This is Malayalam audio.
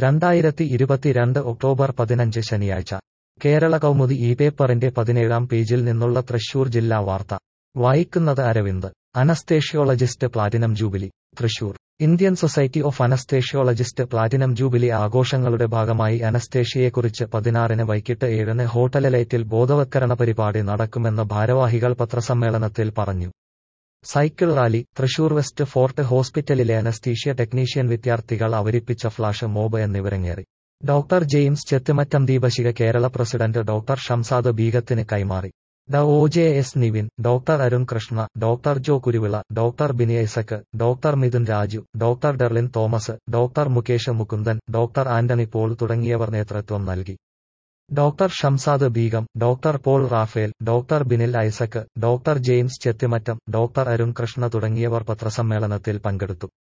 രണ്ടായിരത്തി ഇരുപത്തിരണ്ട് ഒക്ടോബർ പതിനഞ്ച് ശനിയാഴ്ച കേരള കൗമുദി ഈ പേപ്പറിന്റെ പതിനേഴാം പേജിൽ നിന്നുള്ള തൃശൂർ ജില്ലാ വാർത്ത വായിക്കുന്നത് Aravind anaesthesiologist platinum jubilee Thrissur Indian society of anaesthesiologist platinum jubilee ആഘോഷങ്ങളുടെ ഭാഗമായി അനസ്തേഷ്യയെക്കുറിച്ച് പതിനാറിന് വൈകിട്ട് ഏഴിന് ഹോട്ടലലൈറ്റിൽ ബോധവത്കരണ പരിപാടി നടക്കുമെന്ന് ഭാരവാഹികൾ പത്രസമ്മേളനത്തിൽ പറഞ്ഞു cycle rally Thrissur west fort ഹോസ്പിറ്റലിലെ അനസ്തീഷ്യ ടെക്നീഷ്യൻ വിദ്യാർത്ഥികൾ അവതരിപ്പിച്ച ഫ്ലാഷ് മോബ് എന്നിവരങ്ങേറി ഡോക്ടർ ജെയിംസ് ചെത്തുമറ്റം ദീപശിക കേരള പ്രസിഡന്റ് ഡോക്ടർ ഷംസാദ് ബീഗത്തിന് കൈമാറി ഡ O J S Nivin doctor Arun Krishna doctor Jo Kuruvila doctor Bini Isaac doctor Mithun Raju doctor Derlin Thomas doctor Mukesh Mukundan doctor Antony Paul തുടങ്ങിയവർ നേതൃത്വം നൽകി doctor Shamsad Beegum doctor Paul Raphael doctor Binil Isaac doctor James Chethimattam doctor Arun Krishna തുടങ്ങിയവർ പത്രസമ്മേളനത്തിൽ പങ്കെടുത്തു